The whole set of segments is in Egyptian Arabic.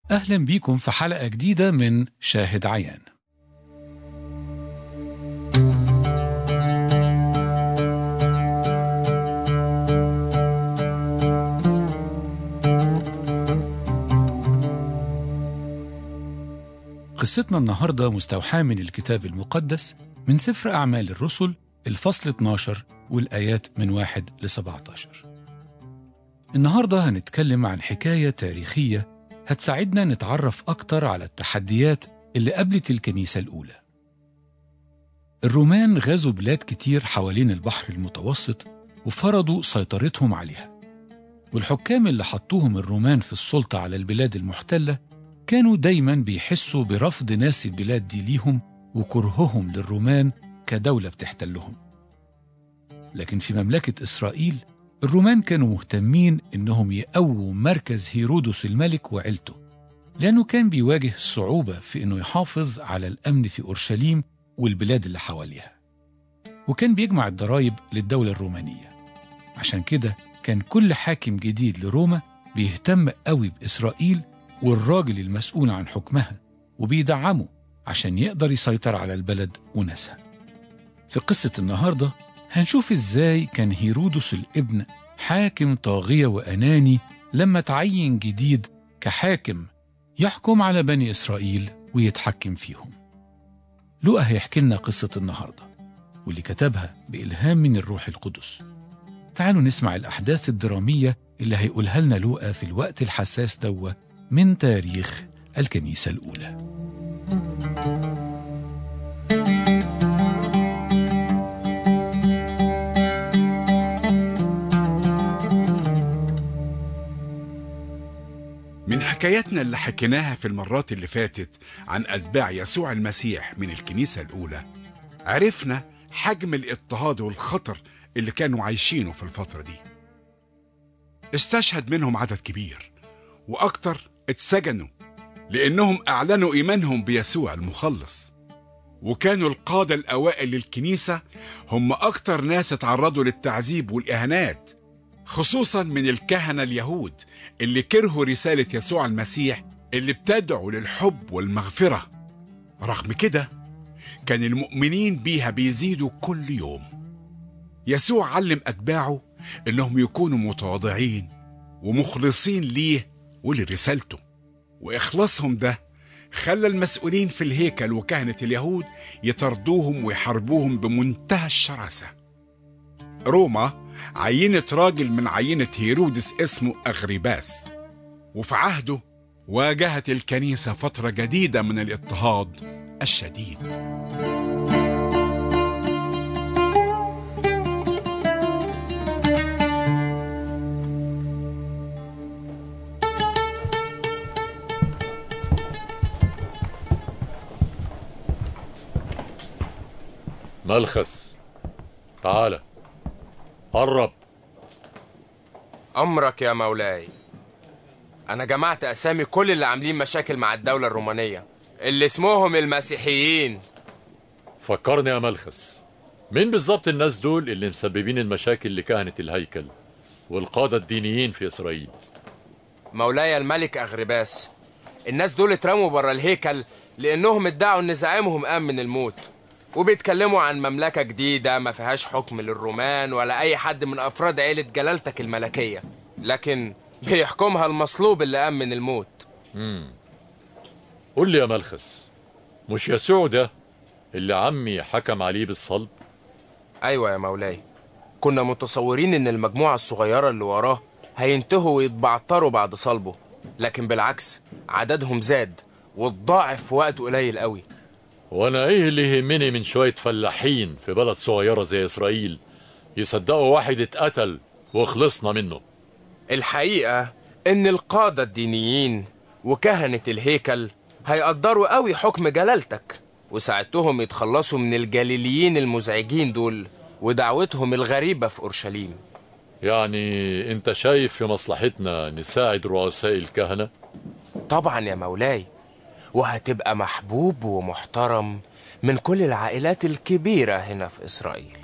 أهلا بيكم في حلقة جديدة من شاهد عيان قصتنا النهاردة مستوحاة من الكتاب المقدس من سفر أعمال الرسل الفصل 12 والآيات من 1 ل 17 النهاردة هنتكلم عن حكاية تاريخية هتساعدنا نتعرف أكتر على التحديات اللي قابلت الكنيسة الأولى الرومان غزوا بلاد كتير حوالين البحر المتوسط وفرضوا سيطرتهم عليها والحكام اللي حطوهم الرومان في السلطة على البلاد المحتلة كانوا دايما بيحسوا برفض ناس البلاد دي ليهم وكرههم للرومان كدولة بتحتلهم لكن في مملكة إسرائيل الرومان كانوا مهتمين إنهم يقووا مركز هيرودس الملك وعيلته لأنه كان بيواجه صعوبة في إنه يحافظ على الأمن في أورشليم والبلاد اللي حواليها وكان بيجمع الضرايب للدولة الرومانية عشان كده كان كل حاكم جديد لروما بيهتم قوي بإسرائيل والراجل المسؤول عن حكمها وبيدعمه عشان يقدر يسيطر على البلد وناسها في قصة النهاردة هنشوف ازاي كان هيرودس الابن حاكم طاغية وأناني لما تعين جديد كحاكم يحكم على بني إسرائيل ويتحكم فيهم لوقا هيحكي لنا قصة النهاردة واللي كتبها بإلهام من الروح القدس تعالوا نسمع الأحداث الدرامية اللي هيقولها لنا لوقا في الوقت الحساس دوا من تاريخ الكنيسة الأولى من حكاياتنا اللي حكيناها في المرات اللي فاتت عن أتباع يسوع المسيح من الكنيسة الأولى عرفنا حجم الاضطهاد والخطر اللي كانوا عايشينه في الفترة دي استشهد منهم عدد كبير وأكتر اتسجنوا لأنهم أعلنوا إيمانهم بيسوع المخلص وكانوا القادة الأوائل للكنيسة هم أكتر ناس اتعرضوا للتعذيب والإهانات خصوصا من الكهنة اليهود اللي كرهوا رسالة يسوع المسيح اللي بتدعو للحب والمغفرة رغم كده كان المؤمنين بيها بيزيدوا كل يوم يسوع علم أتباعه إنهم يكونوا متواضعين ومخلصين ليه ولرسالته وإخلاصهم ده خلى المسؤولين في الهيكل وكهنة اليهود يطردوهم ويحاربوهم بمنتهى الشراسة روما عينت راجل من عينة هيرودس اسمه أغريباس وفي عهده واجهت الكنيسة فترة جديدة من الاضطهاد الشديد ملخس تعال قرب أمرك يا مولاي أنا جمعت أسامي كل اللي عاملين مشاكل مع الدولة الرومانية اللي اسمهم المسيحيين فكرني يا ملخس مين بالظبط الناس دول اللي مسببين المشاكل لكهنة الهيكل والقادة الدينيين في إسرائيل مولاي الملك أغرباس الناس دول اترموا بره الهيكل لأنهم ادعوا إن زعيمهم قام من الموت وبيتكلموا عن مملكة جديدة ما فيهاش حكم للرومان ولا أي حد من أفراد عيلة جلالتك الملكية لكن بيحكمها المصلوب اللي قام من الموت قول لي يا ملخس مش يسوع ده اللي عمي حكم عليه بالصلب أيوة يا مولاي كنا متصورين إن المجموعة الصغيرة اللي وراه هينتهوا ويتبعتروا بعد صلبه لكن بالعكس عددهم زاد واتضاعف في وقت قليل قوي وانا ايه اللي يهمني من شوية فلاحين في بلد صغيرة زي اسرائيل يصدقوا واحد اتقتل وخلصنا منه الحقيقة إن القادة الدينيين وكهنة الهيكل هيقدروا قوي حكم جلالتك وساعدتهم يتخلصوا من الجليليين المزعجين دول ودعوتهم الغريبة في أورشليم يعني انت شايف في مصلحتنا نساعد رؤساء الكهنة طبعا يا مولاي وهتبقى محبوب ومحترم من كل العائلات الكبيرة هنا في إسرائيل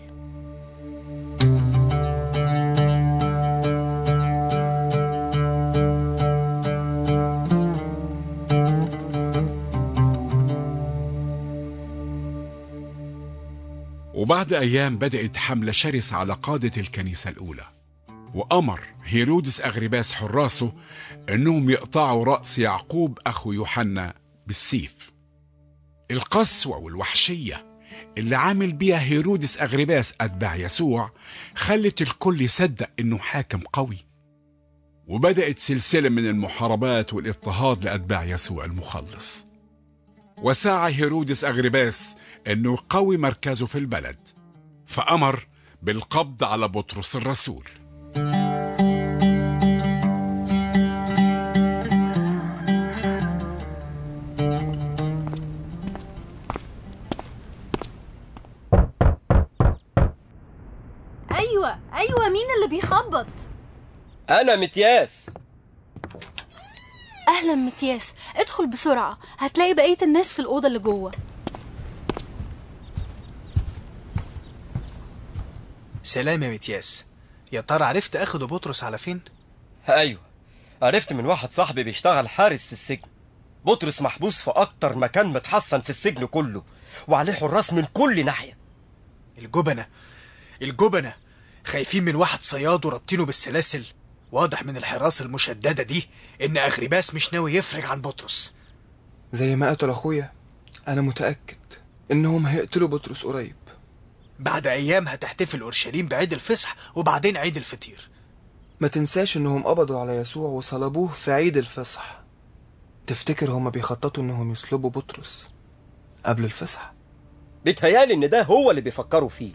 وبعد أيام بدأت حملة شرسة على قادة الكنيسة الأولى وأمر هيرودس أغرباس حراسه أنهم يقطعوا رأس يعقوب أخو يوحنا بالسيف القسوة والوحشية اللي عامل بيها هيرودس أغرباس أتباع يسوع خلت الكل يصدق إنه حاكم قوي وبدأت سلسلة من المحاربات والاضطهاد لأتباع يسوع المخلص وسعى هيرودس أغرباس أنه يقوي مركزه في البلد فأمر بالقبض على بطرس الرسول ايوه ايوه مين اللي بيخبط أنا متياس اهلا متياس ادخل بسرعه هتلاقي بقيه الناس في الاوضه اللي جوه سلام يا متياس يا ترى عرفت اخد بطرس على فين أيوة عرفت من واحد صاحبي بيشتغل حارس في السجن بطرس محبوس في أكتر مكان متحصن في السجن كله وعليه حراس من كل ناحية الجبنة الجبنة خايفين من واحد صياد ورابطينه بالسلاسل واضح من الحراسة المشددة دي إن أغرباس مش ناوي يفرج عن بطرس زي ما قتل اخويا انا متاكد انهم هيقتلوا بطرس قريب بعد أيام هتحتفل أورشليم بعيد الفصح وبعدين عيد الفطير ما تنساش انهم قبضوا على يسوع وصلبوه في عيد الفصح تفتكر هما بيخططوا انهم يصلبوا بطرس قبل الفصح بيتهيالي إن ده هو اللي بيفكروا فيه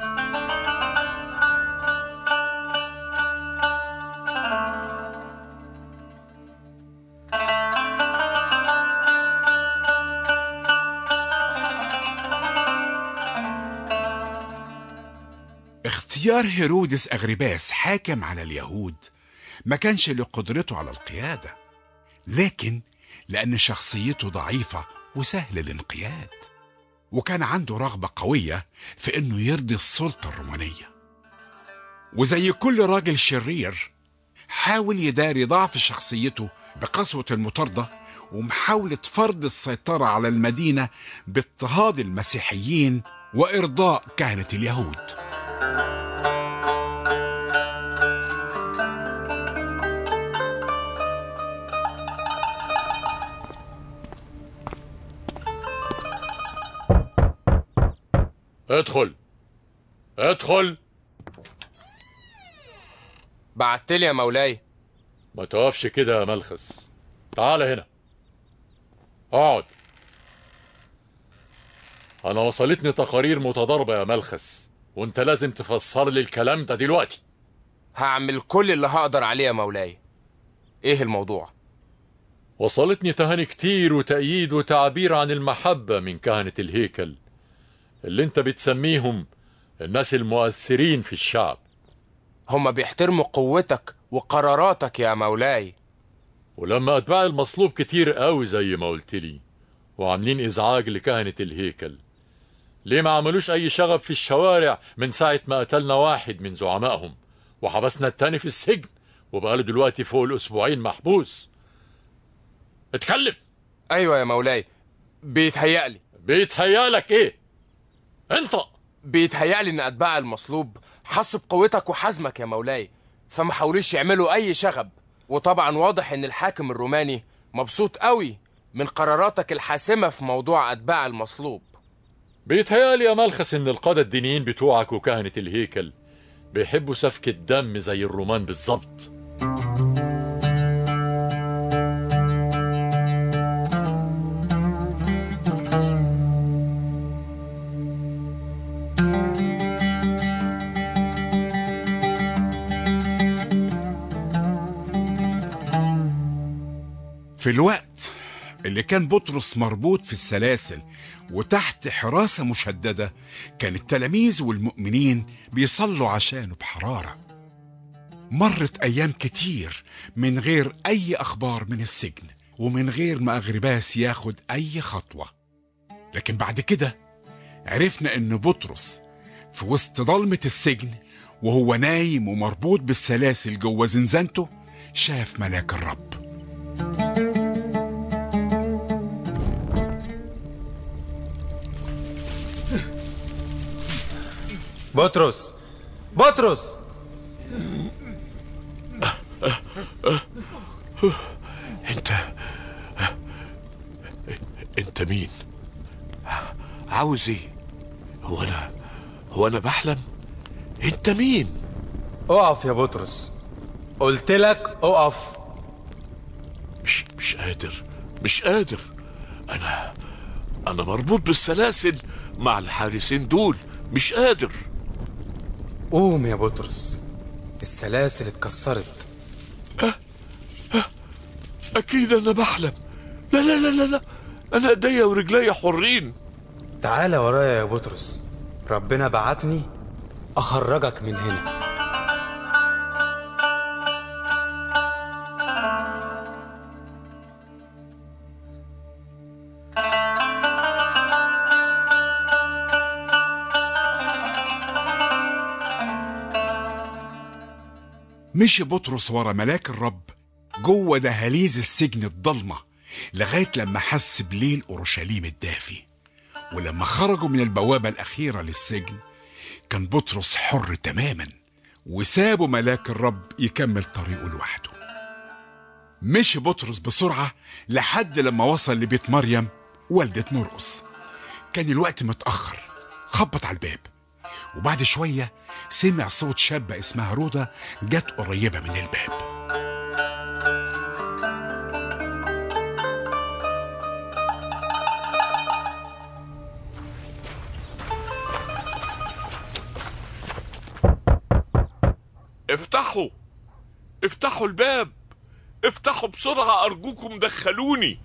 اختيار هيرودس أغرباس حاكم على اليهود ما كانش لقدرته على القيادة لكن لأن شخصيته ضعيفة وسهل الانقياد وكان عنده رغبة قوية في إنه يرضي السلطة الرومانية وزي كل راجل شرير حاول يداري ضعف شخصيته بقسوة المطاردة ومحاولة فرض السيطرة على المدينة باضطهاد المسيحيين وإرضاء كهنة اليهود ادخل ادخل بعتلي يا مولاي ما تقفش كده يا ملخص تعال هنا اقعد انا وصلتني تقارير متضاربة يا ملخص وانت لازم تفسر لي الكلام ده دلوقتي هعمل كل اللي هقدر عليه يا مولاي ايه الموضوع وصلتني تهاني كتير وتأييد وتعبير عن المحبة من كهنة الهيكل اللي انت بتسميهم الناس المؤثرين في الشعب هما بيحترموا قوتك وقراراتك يا مولاي ولما أتباع المصلوب كتير قوي زي ما قلت لي وعاملين إزعاج لكهنة الهيكل ليه ما عملوش أي شغب في الشوارع من ساعة ما قتلنا واحد من زعمائهم وحبسنا التاني في السجن وبقاله دلوقتي فوق الأسبوعين محبوس اتكلم ايوه يا مولاي بيتهيألي بيتهيالك ايه انت بيتهيألي ان اتباع المصلوب حسوا بقوتك وحزمك يا مولاي فما حاولوش يعملوا اي شغب وطبعا واضح ان الحاكم الروماني مبسوط قوي من قراراتك الحاسمة في موضوع اتباع المصلوب بيتهيالي يا ملخص ان القادة الدينيين بتوعك وكهنة الهيكل بيحبوا سفك الدم زي الرومان بالظبط في الوقت اللي كان بطرس مربوط في السلاسل وتحت حراسة مشددة كان التلاميذ والمؤمنين بيصلوا عشانه بحرارة مرت أيام كتير من غير أي أخبار من السجن ومن غير ما أغرباس ياخد أي خطوة لكن بعد كده عرفنا إن بطرس في وسط ضلمة السجن وهو نايم ومربوط بالسلاسل جوه زنزانته شاف ملاك الرب بطرس بطرس انت انت مين عاوز ايه هو انا هو انا بحلم انت مين اقف يا بطرس قلت لك اقف مش مش قادر مش قادر انا انا مربوط بالسلاسل مع الحارسين دول مش قادر قوم يا بطرس السلاسل اتكسرت اكيد انا بحلم لا لا لا لا لا انا ايديا ورجليا حرين تعالى ورايا يا بطرس ربنا بعتني اخرجك من هنا مشي بطرس ورا ملاك الرب جوه دهاليز السجن الضلمة لغاية لما حس بليل أورشليم الدافي ولما خرجوا من البوابة الأخيرة للسجن كان بطرس حر تماما وسابوا ملاك الرب يكمل طريقه لوحده مشي بطرس بسرعة لحد لما وصل لبيت مريم والدة مرقس كان الوقت متأخر خبط على الباب وبعد شوية سمع صوت شابة اسمها رودة جت قريبة من الباب افتحوا افتحوا الباب افتحوا بسرعة أرجوكم دخلوني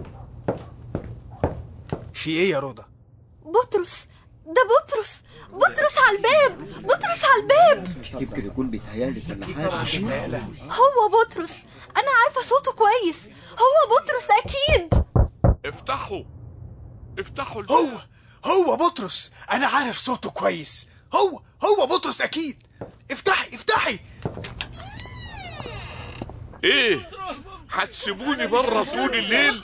في ايه يا رودة بطرس ده بطرس بطرس على الباب بطرس على الباب يمكن يكون بيتهيألك ولا حاجة هو بطرس انا عارفه صوته كويس هو بطرس اكيد افتحوا افتحوا الباب هو هو بطرس انا عارف صوته كويس هو هو بطرس اكيد افتحي افتحي ايه هتسيبوني بره طول الليل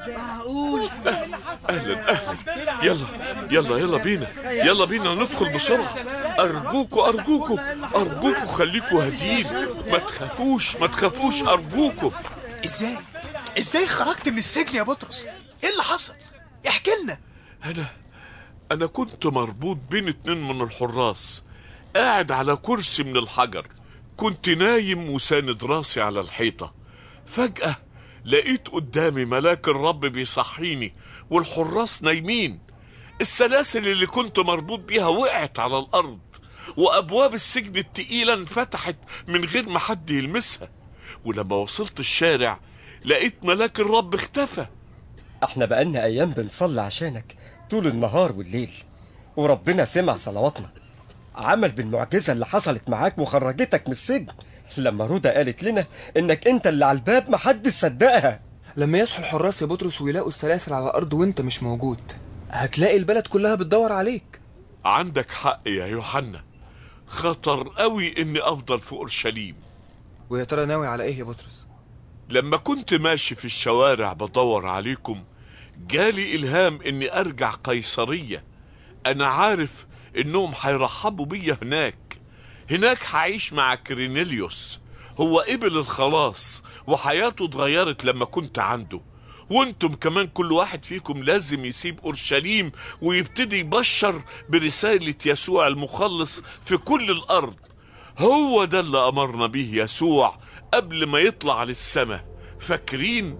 اهلا اهلا يلا يلا يلا بينا يلا بينا ندخل بسرعه ارجوكوا ارجوكوا ارجوكوا خليكوا هاديين ما تخافوش ما تخافوش ارجوكوا ازاي ازاي خرجت من السجن يا بطرس ايه اللي حصل احكي لنا انا انا كنت مربوط بين اتنين من الحراس قاعد على كرسي من الحجر كنت نايم وساند راسي على الحيطه فجاه لقيت قدامي ملاك الرب بيصحيني والحراس نايمين السلاسل اللي كنت مربوط بيها وقعت على الارض وابواب السجن التقيله انفتحت من غير ما حد يلمسها ولما وصلت الشارع لقيت ملاك الرب اختفى احنا بقالنا ايام بنصلي عشانك طول النهار والليل وربنا سمع صلواتنا عمل بالمعجزة اللي حصلت معاك وخرجتك من السجن لما رودة قالت لنا انك انت اللي على الباب محدش صدقها لما يصحوا الحراس يا بطرس ويلاقوا السلاسل على الارض وانت مش موجود هتلاقي البلد كلها بتدور عليك عندك حق يا يوحنا خطر قوي اني افضل في اورشليم ويا ترى ناوي على ايه يا بطرس لما كنت ماشي في الشوارع بدور عليكم جالي الهام اني ارجع قيصريه انا عارف انهم هيرحبوا بيا هناك هناك هعيش مع كرينيليوس هو قبل الخلاص وحياته اتغيرت لما كنت عنده وانتم كمان كل واحد فيكم لازم يسيب اورشليم ويبتدي يبشر برساله يسوع المخلص في كل الارض هو ده اللي امرنا بيه يسوع قبل ما يطلع للسماء فاكرين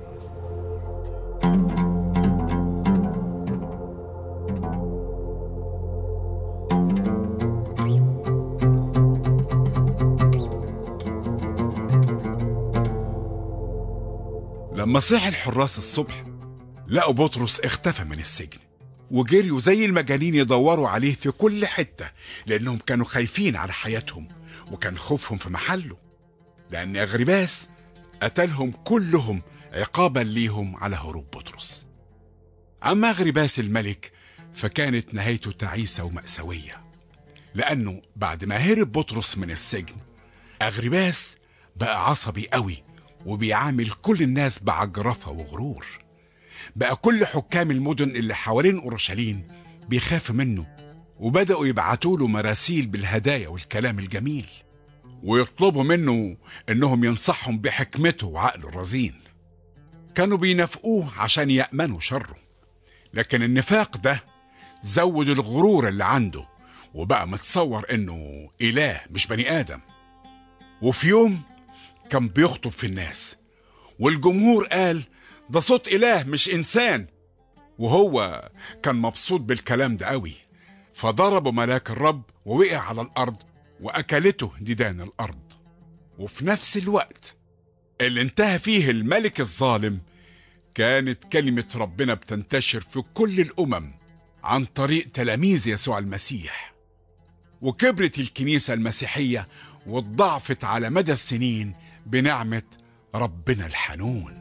لما صحي الحراس الصبح لقوا بطرس اختفى من السجن وجريوا زي المجانين يدوروا عليه في كل حتة لأنهم كانوا خايفين على حياتهم وكان خوفهم في محله لأن أغرباس قتلهم كلهم عقابا ليهم على هروب بطرس أما أغرباس الملك فكانت نهايته تعيسة ومأساوية لأنه بعد ما هرب بطرس من السجن أغرباس بقى عصبي قوي وبيعامل كل الناس بعجرفة وغرور بقى كل حكام المدن اللي حوالين أورشليم بيخافوا منه وبدأوا يبعتوا له مراسيل بالهدايا والكلام الجميل ويطلبوا منه انهم ينصحهم بحكمته وعقله الرزين كانوا بينافقوه عشان يأمنوا شره لكن النفاق ده زود الغرور اللي عنده وبقى متصور انه اله مش بني ادم وفي يوم كان بيخطب في الناس والجمهور قال ده صوت اله مش انسان وهو كان مبسوط بالكلام ده قوي فضربه ملاك الرب ووقع على الارض واكلته ديدان الارض وفي نفس الوقت اللي انتهى فيه الملك الظالم كانت كلمة ربنا بتنتشر في كل الأمم عن طريق تلاميذ يسوع المسيح وكبرت الكنيسة المسيحية واتضاعفت على مدى السنين بنعمة ربنا الحنون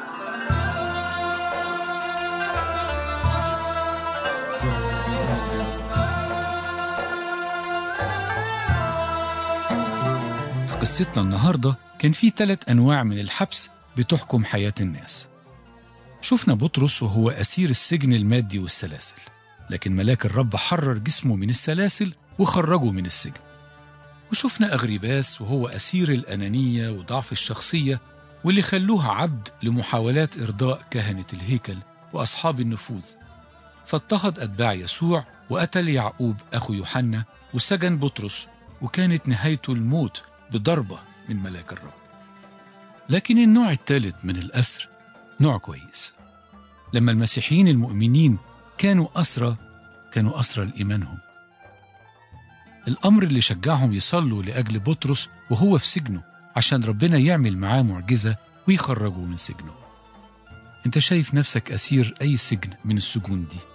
في قصتنا النهاردة كان في ثلاث أنواع من الحبس بتحكم حياة الناس شفنا بطرس وهو أسير السجن المادي والسلاسل لكن ملاك الرب حرر جسمه من السلاسل وخرجه من السجن وشفنا أغريباس وهو أسير الأنانية وضعف الشخصية واللي خلوه عبد لمحاولات إرضاء كهنة الهيكل وأصحاب النفوذ فاضطهد أتباع يسوع وقتل يعقوب أخو يوحنا وسجن بطرس وكانت نهايته الموت بضربة من ملاك الرب لكن النوع الثالث من الأسر نوع كويس لما المسيحيين المؤمنين كانوا أسرى كانوا أسرى لإيمانهم الأمر اللي شجعهم يصلوا لأجل بطرس وهو في سجنه عشان ربنا يعمل معاه معجزة ويخرجه من سجنه انت شايف نفسك أسير أي سجن من السجون دي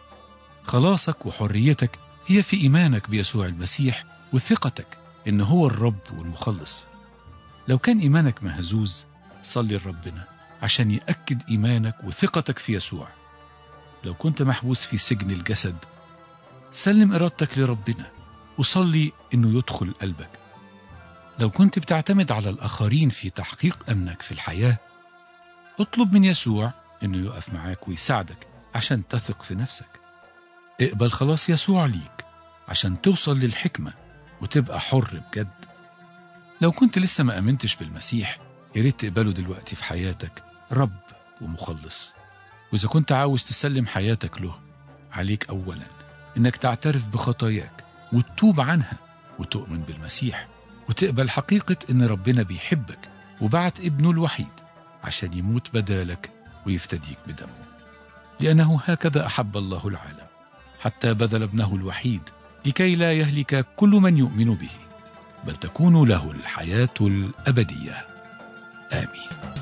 خلاصك وحريتك هي في إيمانك بيسوع المسيح وثقتك إن هو الرب والمخلص لو كان إيمانك مهزوز صلي لربنا عشان يأكد إيمانك وثقتك في يسوع لو كنت محبوس في سجن الجسد سلم إرادتك لربنا وصلي إنه يدخل قلبك لو كنت بتعتمد على الآخرين في تحقيق أمنك في الحياة اطلب من يسوع إنه يقف معاك ويساعدك عشان تثق في نفسك اقبل خلاص يسوع ليك عشان توصل للحكمة وتبقى حر بجد لو كنت لسه ما أمنتش بالمسيح يا ريت تقبله دلوقتي في حياتك رب ومخلص وإذا كنت عاوز تسلم حياتك له عليك أولا إنك تعترف بخطاياك وتتوب عنها وتؤمن بالمسيح وتقبل حقيقة إن ربنا بيحبك وبعت ابنه الوحيد عشان يموت بدالك ويفتديك بدمه لأنه هكذا أحب الله العالم حتى بذل ابنه الوحيد لكي لا يهلك كل من يؤمن به بل تكون له الحياة الأبدية آمين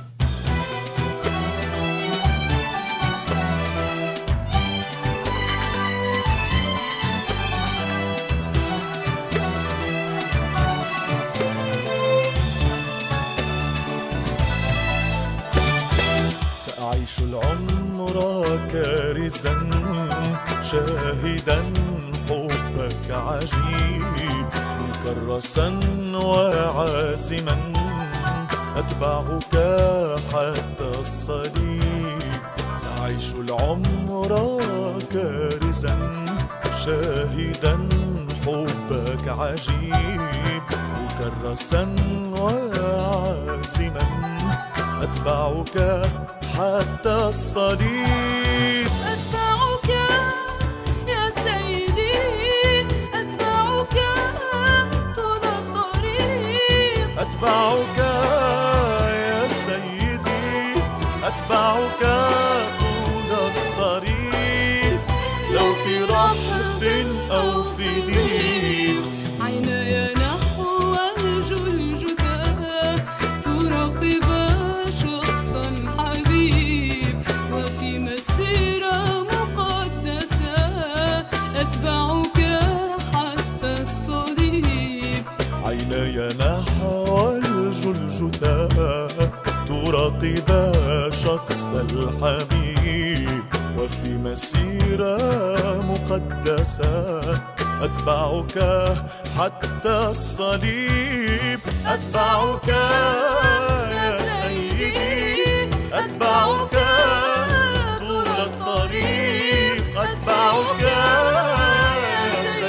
سأعيش العمر كارزا شاهدا حبك عجيب مكرسا وعازما أتبعك حتى الصليب سأعيش العمر كارزا شاهدا حبك عجيب مكرسا وعازما أتبعك حتى الصليب أتبعك يا سيدي أتبعك طول الطريق أتبعك يا سيدي أتبعك طول الطريق لو في رفض أو في دين عيناي نحو الجلجثة تراقب شخص الحبيب وفي مسيرة مقدسة أتبعك حتى الصليب عيناي نحو الجلجثة تراقب شخص الحبيب وفي مسيرة مقدسة أتبعك حتى الصليب أتبعك يا سيدي أتبعك طول الطريق أتبعك يا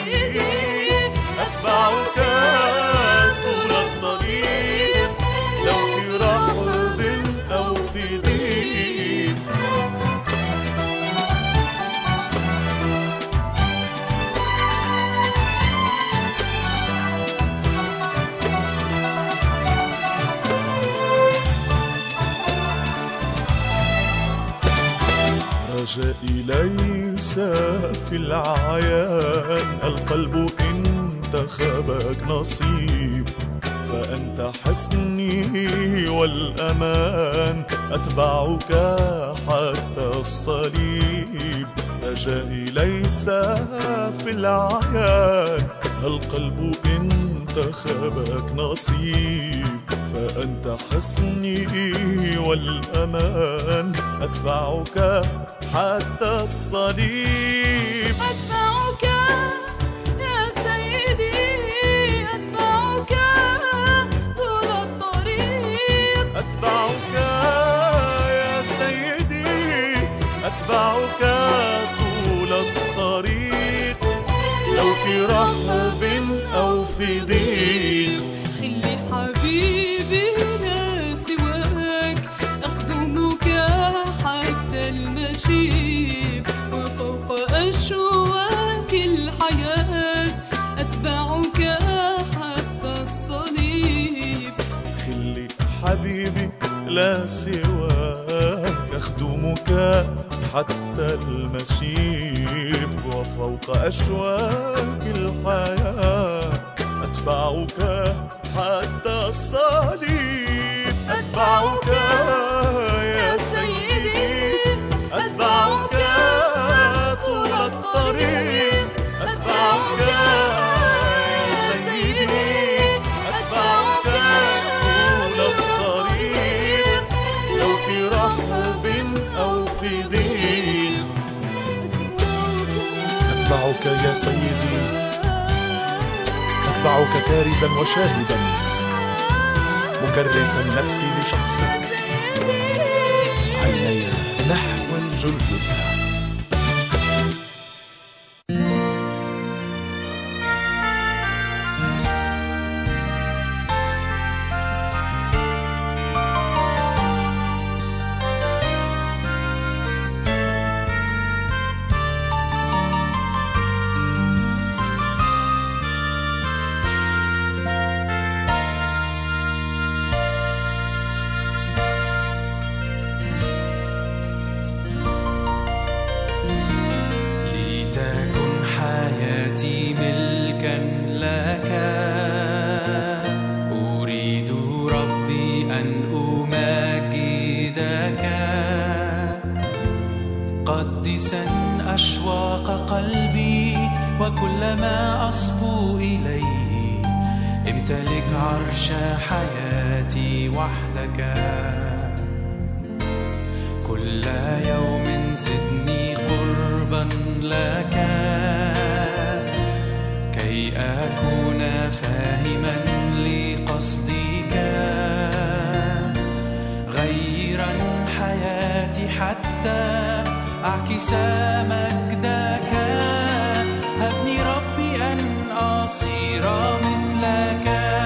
رجائي ليس في العيان القلب انتخبك نصيب فأنت حسني والأمان أتبعك حتى الصليب رجائي ليس في العيان القلب انتخبك نصيب فأنت حسني والأمان أتبعك حتى الصليب أتبعك يا سيدي أتبعك طول الطريق أتبعك يا سيدي أتبعك طول الطريق لو في رحب أو في ضيق خلي حبيبي لا سواك أخدمك حتى المشيب وفوق أشواك الحياة أتبعك حتى الصليب خلي حبيبي لا سواك أخدمك حتى المشيب وفوق أشواك الحياة أتبعك حتى الصليب أتبعك يا سيدي أتبعك طول الطريق أتبعك يا سيدي أتبعك طول الطريق لو في رحب أو في ضيق أتبعك يا سيدي أتبعك كارزا وشاهدا مكرسا نفسي لشخصك عيني نحو الجلجثة لتكن حياتي ملكا لك أريد ربي أن أمجدك قدسا أشواق قلبي وكلما أصبو إليه امتلك عرش حياتي وحدك كل يوم زدني قربا لك كي أكون فاهما لقصدك غيرا حياتي حتى أعكس مجدك هبني ربي أن أصير مثلك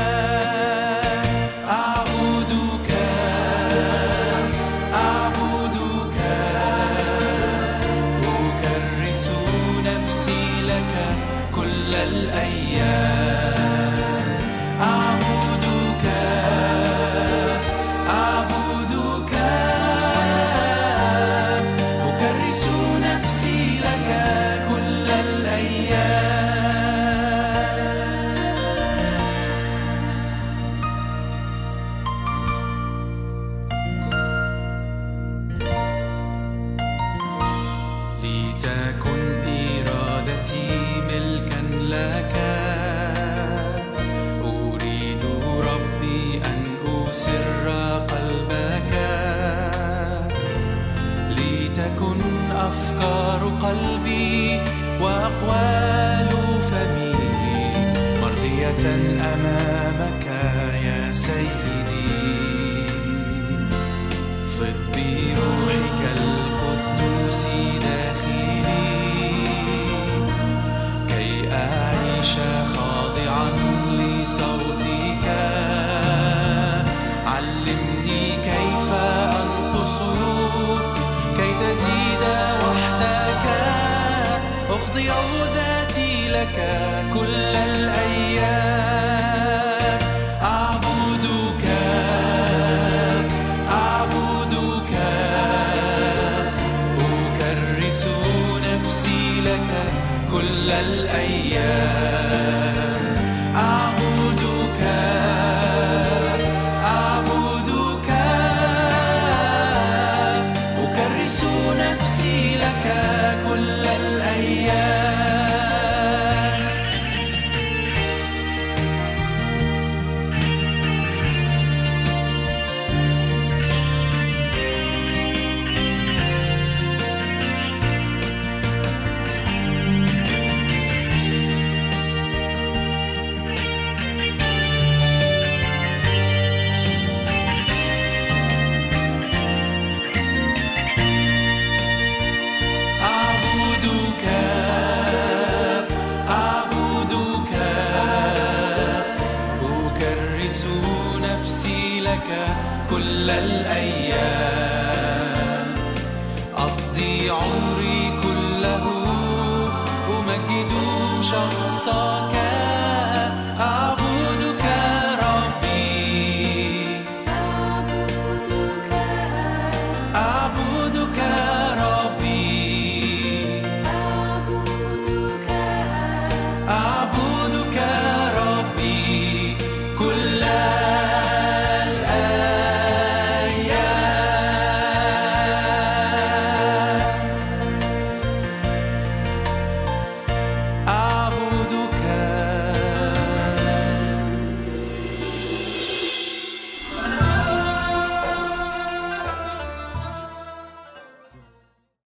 أعبدك أعبدك أكرس نفسي لك كل الأيام أعبدك أعبدك أكرس نفسي لك كل الأيام لتكن إرادتي ملكا لك أريد ربي أن أسر قلبك لتكن أفكار قلبي وأقوال فمي مرضية أمامك يا سيدي فض بروحك القدوس داخلي كي أعيش خاضعا لصوتك علمني كيف أنقص أضيع ذاتي لك كل الأيام أعبدك أعبدك أكرس نفسي لك كل الأيام أعبدك أعبدك أكرس نفسي لك كل الأيام أعبدك أعبدك أكرس نفسي لك كل الأيام أقضي عمري كله أمجد شخصك